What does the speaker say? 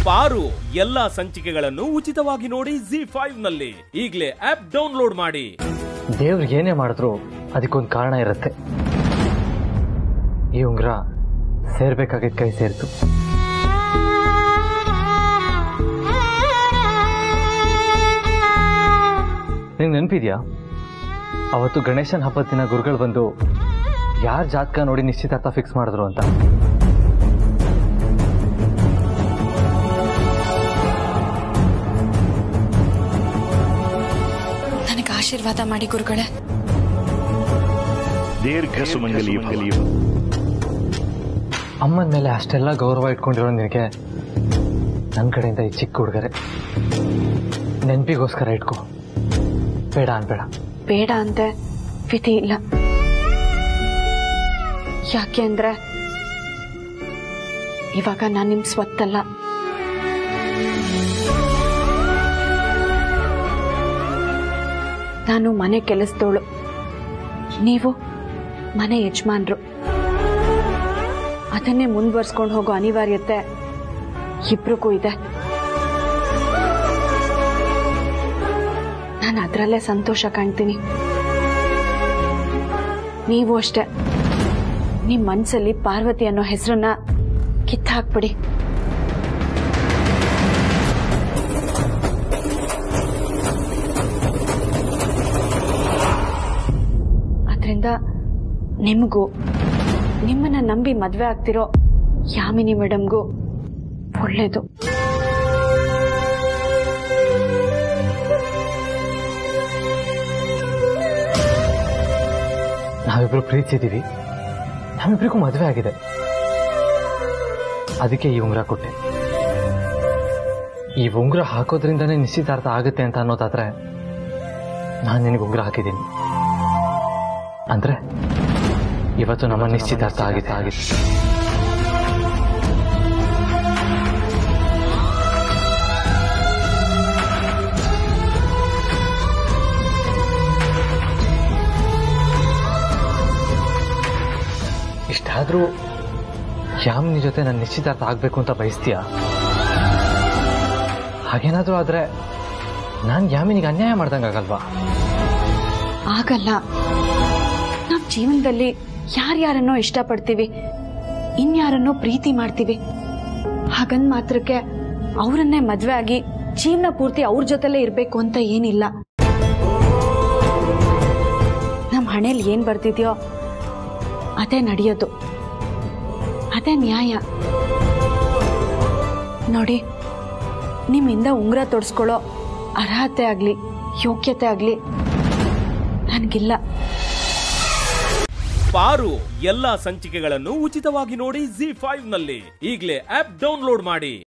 ಪಾರು ಎಲ್ಲಾ ಸಂಚಿಕೆಗಳನ್ನು ಉಚಿತವಾಗಿ ನೋಡಿ ಜಿ ಫೈವ್ ನಲ್ಲಿ ಈಗಲೇ ಆಪ್ ಡೌನ್ಲೋಡ್ ಮಾಡಿ ದೇವ್ರಿಗೆ ಏನೇ ಮಾಡಿದ್ರು ಅದಕ್ಕೊಂದು ಕಾರಣ ಇರುತ್ತೆ ಈ ಉಂಗ್ರ ಸೇರ್ಬೇಕಾಗಿದ್ದ ಕೈ ಸೇರಿತು ನಿಂಗೆ ನೆನಪಿದ್ಯಾ ಅವತ್ತು ಗಣೇಶನ್ ಹಬ್ಬದ ದಿನ ಗುರುಗಳು ಬಂದು ಯಾರ ಜಾತಕ ನೋಡಿ ನಿಶ್ಚಿತಾರ್ಥ ಫಿಕ್ಸ್ ಮಾಡಿದ್ರು ಅಂತ ನನಗೆ ಆಶೀರ್ವಾದ ಮಾಡಿ ಗುರುಗಳೇ ದೀರ್ಘ ಸುಮಂಗಲಿ ಭವ ಅಮ್ಮನ ಮೇಲೆ ಅಷ್ಟೆಲ್ಲ ಗೌರವ ಇಟ್ಕೊಂಡಿರೋ ನಿನಗೆ ನನ್ನ ಕಡೆಯಿಂದ ಈ ಚಿಕ್ಕ ಹುಡುಗರೆ ನೆನಪಿಗೋಸ್ಕರ ಇಟ್ಕೋ ಬೇಡ ಅನ್ಬೇಡ ಬೇಡ ಅಂತೆ ವಿಧಿ ಇಲ್ಲ ಯಾಕೆ ಅಂದ್ರೆ ಇವಾಗ ನಾನು ನಿಮ್ ಸ್ವತ್ತಲ್ಲ ನಾನು ಮನೆ ಕೆಲಸದವಳು ನೀವು ಮನೆ ಯಜಮಾನ್ರು ಅದನ್ನೇ ಮುಂದುವರ್ಸ್ಕೊಂಡು ಹೋಗೋ ಅನಿವಾರ್ಯತೆ ಇಬ್ರಿಗೂ ಇದೆ ನಾನು ಅದರಲ್ಲೇ ಸಂತೋಷ ಕಾಣ್ತೀನಿ ನೀವು ಅಷ್ಟೇ ನಿಮ್ಮ ಮನಸ್ಸಲ್ಲಿ ಪಾರ್ವತಿ ಅನ್ನೋ ಹೆಸರನ್ನ ಕಿತ್ತಾಕ್ಬಿಡಿ ಅದರಿಂದ ನಿಮಗೂ ನಿಮ್ಮನ್ನ ನಂಬಿ ಮದ್ವೆ ಆಗ್ತಿರೋ ಯಾಮಿನಿ ಮೇಡಮ್ಗೂ ಒಳ್ಳೇದು ನಾವಿಬ್ರು ಪ್ರೀತಿಸಿದೀವಿ ನಮ್ಮಿಬ್ರಿಗೂ ಮದುವೆ ಆಗಿದೆ ಅದಕ್ಕೆ ಈ ಉಂಗುರ ಕೊಟ್ಟೆ ಈ ಉಂಗುರ ಹಾಕೋದ್ರಿಂದನೇ ನಿಶ್ಚಿತಾರ್ಥ ಆಗುತ್ತೆ ಅಂತ ಅನ್ನೋದಾದ್ರೆ ನಾನು ನಿನಗೆ ಉಂಗುರ ಹಾಕಿದ್ದೀನಿ ಅಂದ್ರೆ ಇವತ್ತು ನಮ್ಮ ನಿಶ್ಚಿತಾರ್ಥ ಆಗಿತ್ತು ಆಗಿತ್ತು ಇಷ್ಟಾದ್ರೂ ಯಾಮಿನಿ ಜೊತೆ ನನ್ನ ನಿಶ್ಚಿತಾರ್ಥ ಆಗ್ಬೇಕು ಅಂತ ಬಯಸ್ತೀಯ ಹಾಗೇನಾದ್ರೂ ಆದ್ರೆ ನಾನು ಯಾಮಿನಿಗೆ ಅನ್ಯಾಯ ಮಾಡ್ದಂಗಾಗಲ್ವಾ ಆಗಲ್ಲ ನಾವ್ ಜೀವನದಲ್ಲಿ ಯಾರ್ಯಾರನ್ನೋ ಇಷ್ಟಪಡ್ತೀವಿ ಇನ್ಯಾರನ್ನೋ ಪ್ರೀತಿ ಮಾಡ್ತೀವಿ ಹಾಗಂದ್ ಮಾತ್ರಕ್ಕೆ ಅವರನ್ನೇ ಮದ್ವೆ ಆಗಿ ಜೀವನ ಪೂರ್ತಿ ಅವ್ರ ಜೊತೆಲೇ ಇರ್ಬೇಕು ಅಂತ ಏನಿಲ್ಲ ನಮ್ ಹಣೆಯಲ್ಲಿ ಏನ್ ಬರ್ತಿದ್ಯೋ ಅದೇ ನಡೆಯೋದು ಅದೇ ನ್ಯಾಯ ನೋಡಿ ನಿಮ್ಮಿಂದ ಉಂಗುರ ತೊಡ್ಸ್ಕೊಳ್ಳೋ ಅರ್ಹತೆ ಆಗ್ಲಿ ಯೋಗ್ಯತೆ ಆಗ್ಲಿ ನನ್ಗಿಲ್ಲ ಪಾರು ಎಲ್ಲಾ ಸಂಚಿಕೆಗಳನ್ನು ಉಚಿತವಾಗಿ ನೋಡಿ ಜಿ ಫೈವ್ ನಲ್ಲಿ ಈಗಲೇ ಆಪ್ ಡೌನ್ಲೋಡ್ ಮಾಡಿ